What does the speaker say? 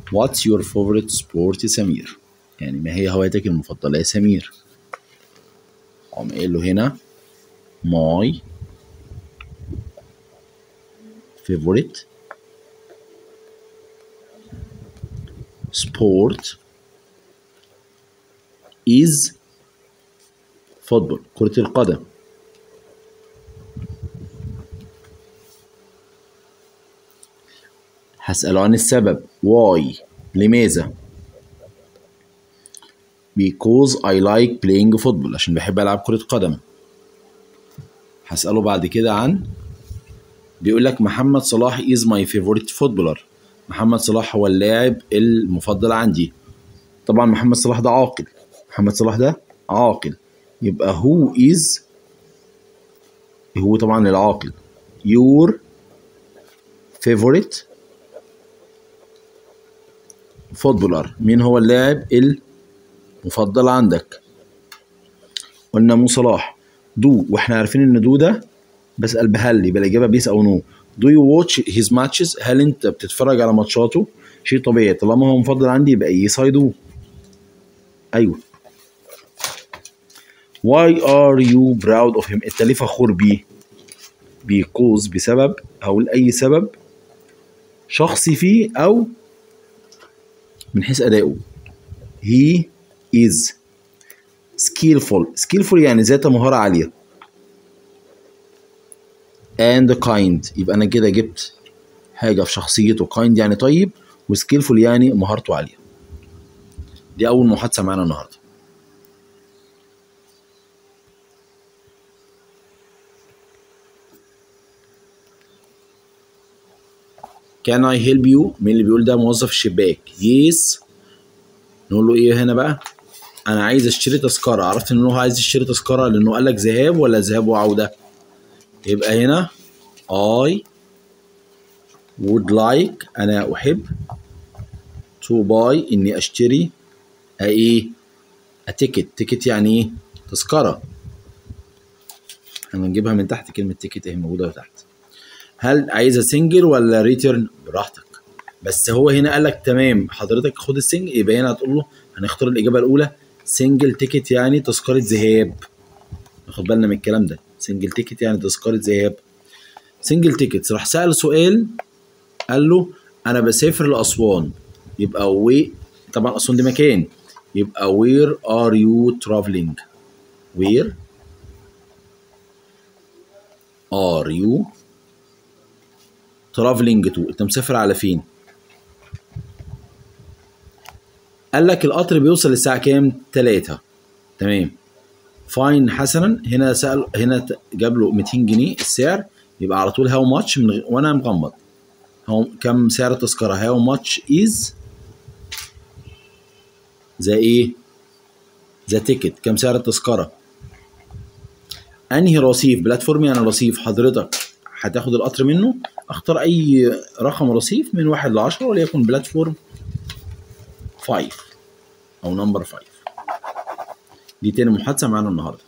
What's your favorite sport يا سمير يعني ما هي هوايتك المفضلة يا سمير قام قايل له هنا my favorite sport is football كرة القدم هسأله عن السبب why لماذا because I like playing football عشان بحب ألعب كرة قدم هسأله بعد كده عن بيقول لك محمد صلاح is my favorite footballer محمد صلاح هو اللاعب المفضل عندي طبعا محمد صلاح ده عاقل محمد صلاح ده عاقل يبقى who is هو طبعا العاقل your favorite فوتبولر مين هو اللاعب المفضل عندك قلنا مو صلاح دو واحنا عارفين ان دو ده بسأل بهل يبقى الإجابة بيس أو نو دو يو واتش هيز ماتشز هل أنت بتتفرج على ماتشاته شيء طبيعي طالما هو مفضل عندي يبقى يس اي دو أيوه Why are you proud of him؟ أنت ليه فخور بيه؟ because بسبب أو لأي سبب شخصي فيه أو من حيث أدائه he is skillful skillful يعني ذات مهارة عالية and kind يبقى أنا كده جبت حاجة في شخصيته kind يعني طيب وskillful يعني مهارته عالية دي أول محادثة معانا النهاردة Can I help you؟ مين اللي بيقول ده موظف الشباك yes نقول له ايه هنا بقى انا عايز اشتري تذكره عرفت ان هو عايز يشتري تذكره لانه قال لك ذهاب ولا ذهاب وعوده يبقى هنا I would like انا احب to buy اني اشتري a ايه a ticket ticket يعني ايه تذكره هنجيبها من تحت كلمه ticket اهي موجوده تحت هل عايزه سنجل ولا ريتيرن براحتك بس هو هنا قال لك تمام حضرتك خد السنجل يبقى هنا هتقول له هنختار الاجابه الاولى سنجل تيكت يعني تذكره ذهاب ناخد بالنا من الكلام ده سنجل تيكت يعني تذكره ذهاب سنجل تيكت راح سال سؤال قال له انا بسافر لاسوان يبقى وي طبعا اسوان دي مكان يبقى وير ار يو ترافلينج وير ار يو ترافلينج تو انت مسافر على فين قال لك القطر بيوصل الساعه كام 3 تمام فاين حسنا هنا سال هنا جاب له 200 جنيه السعر يبقى على طول هاو ماتش من غ... وانا مغمض هو كم سعر التذكره هاو ماتش از ذا ايه ذا تيكت كم سعر التذكره انهي رصيف بلاتفورم يعني رصيف حضرتك هتاخد القطر منه اختار اي رقم رصيف من واحد لعشرة وليكن بلاتفورم 5 او نمبر 5 دي تاني محادثه معانا النهارده